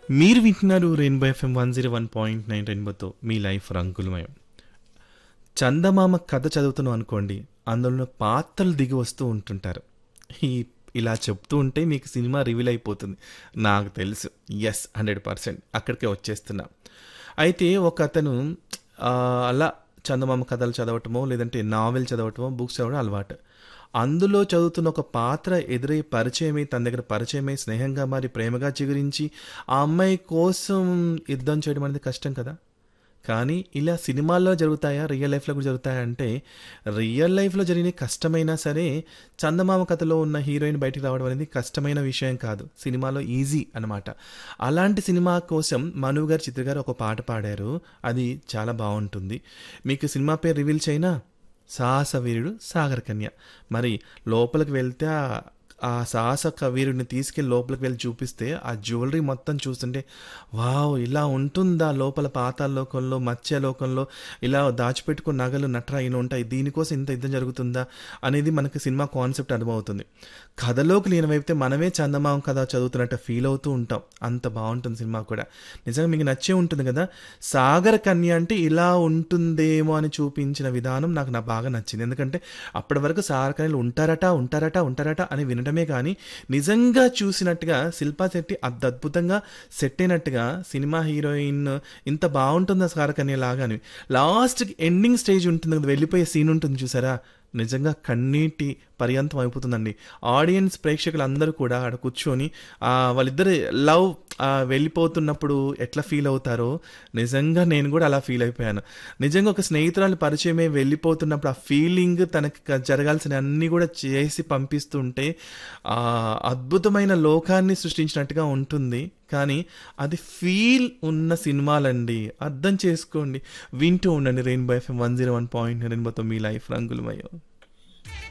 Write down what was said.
మీరు వింటున్నారు rainbow FM one zero one point nine రెయిన్బోతో మీ లైఫ్ రంగులమయం చందమామ కథ చదువుతున్నాం అనుకోండి అందులో పాత్రలు దిగి వస్తూ ఉంటుంటారు ఈ ఇలా చెప్తూ ఉంటే మీకు సినిమా రివీల్ అయిపోతుంది నాకు తెలుసు ఎస్ హండ్రెడ్ పర్సెంట్ అక్కడికే వచ్చేస్తున్నా అయితే ఒక అతను ఆ, అలా చందమామ కథలు చదవటమో లేదంటే నావెల్ చదవటమో బుక్స్ చదవడం అలవాటు అందులో చదువుతున్న ఒక పాత్ర ఎదురై పరిచయమై తన దగ్గర పరిచయమై స్నేహంగా మరి ప్రేమగా చిగురించి ఆ అమ్మాయి కోసం యుద్ధం చేయడం అనేది కష్టం కదా కానీ ఇలా సినిమాల్లో జరుగుతాయా రియల్ లైఫ్లో కూడా జరుగుతాయా అంటే రియల్ లైఫ్లో జరిగిన కష్టమైనా సరే చందమామ కథలో ఉన్న హీరోయిన్ బయటికి రావడం అనేది కష్టమైన విషయం కాదు సినిమాలో ఈజీ అనమాట అలాంటి సినిమా కోసం మను గారు చిత్ర గారు ఒక పాట పాడారు అది చాలా బాగుంటుంది మీకు సినిమా పేరు రివీల్ చేయనా సాహస వీరుడు సాగర్ కన్య మరి లోపలికి వెళ్తే ఆ- ఆ సాహస వీరుడిని తీసుకెళ్ళి లోపలికి వెళ్ళి చూపిస్తే ఆ జ్యువెలరీ మొత్తం చూస్తుంటే వావ్ ఇలా ఉంటుందా లోపల పాతాల లోకంలో మత్స్య లోకంలో ఇలా దాచిపెట్టుకున్న నగలు నట్రా ఇలా ఉంటాయి దీనికోసం ఇంత యుద్ధం జరుగుతుందా అనేది మనకి సినిమా కాన్సెప్ట్ అర్థమవుతుంది కథలోకి లీనమైతే మనమే చందమామ కథ చదువుతున్నట్టు ఫీల్ అవుతూ ఉంటాం అంత బాగుంటుంది సినిమా కూడా నిజంగా మీకు నచ్చే ఉంటుంది కదా సాగర్ కన్య అంటే ఇలా ఉంటుందేమో అని చూపించిన విధానం నాకు నా బాగా నచ్చింది ఎందుకంటే అప్పటి వరకు సాగర్ కన్యలు ఉంటారట ఉంటారట ఉంటారట అని వినడమే కానీ నిజంగా చూసినట్టుగా శిల్పా శెట్టి అంత అద్భుతంగా సెట్ అయినట్టుగా సినిమా హీరోయిన్ ఇంత బాగుంటుందా సాగర్ కన్య లాగా అని లాస్ట్కి ఎండింగ్ స్టేజ్ ఉంటుంది కదా వెళ్ళిపోయే సీన్ ఉంటుంది చూసారా నిజంగా కన్నీటి పర్యంతం అయిపోతుందండి ఆడియన్స్ ప్రేక్షకులు అందరూ కూడా ఆడ కూర్చొని ఆ, వాళ్ళిద్దరు లవ్ ఆ, వెళ్ళిపోతున్నప్పుడు ఎట్లా ఫీల్ అవుతారో నిజంగా నేను కూడా అలా ఫీల్ అయిపోయాను నిజంగా ఒక స్నేహితురాలు పరిచయమే వెళ్ళిపోతున్నప్పుడు ఆ ఫీలింగ్ తనకి క- జరగాల్సిన అన్ని కూడా చేసి పంపిస్తుంటే ఆ అద్భుతమైన లోకాన్ని సృష్టించినట్టుగా ఉంటుంది కానీ అది ఫీల్ ఉన్న సినిమాలండి అర్థం చేసుకోండి వింటూ ఉండండి rainbow FM one zero one point రెయిన్బోతో మీ లైఫ్ రంగులమయ్యో